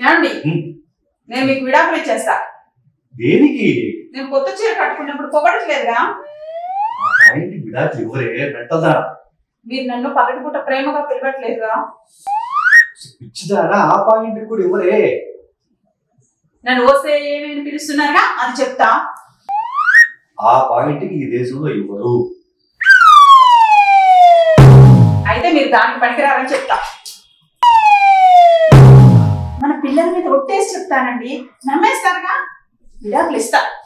ఏమండి ఉమ్. నేను మీకు విడాకులు ఇచ్చేస్తా దేనికి నేను కొత్త చీర కట్టుకున్నప్పుడు పొగడట్లేదుగా ఆ ఇంటి విడాకులు ఎవరే పెట్టదా మీరు నన్ను పగటిపూట ప్రేమగా పిలవట్లేదుగా పిచ్చిదారా ఆ పాయింట్ కూడా ఎవరే నన్ను ఓసే ఏమేమి పిలుస్తున్నారుగా అది చెప్తా ఆ పాయింట్ కి ఈ దేశంలో ఎవరు అయితే మీరు దానికి పనికిరారని చెప్తా మన పిల్లల మీద ఒట్టేసి చెప్తానండి నమ్మేస్తారుగా విడాకులు ఇస్తా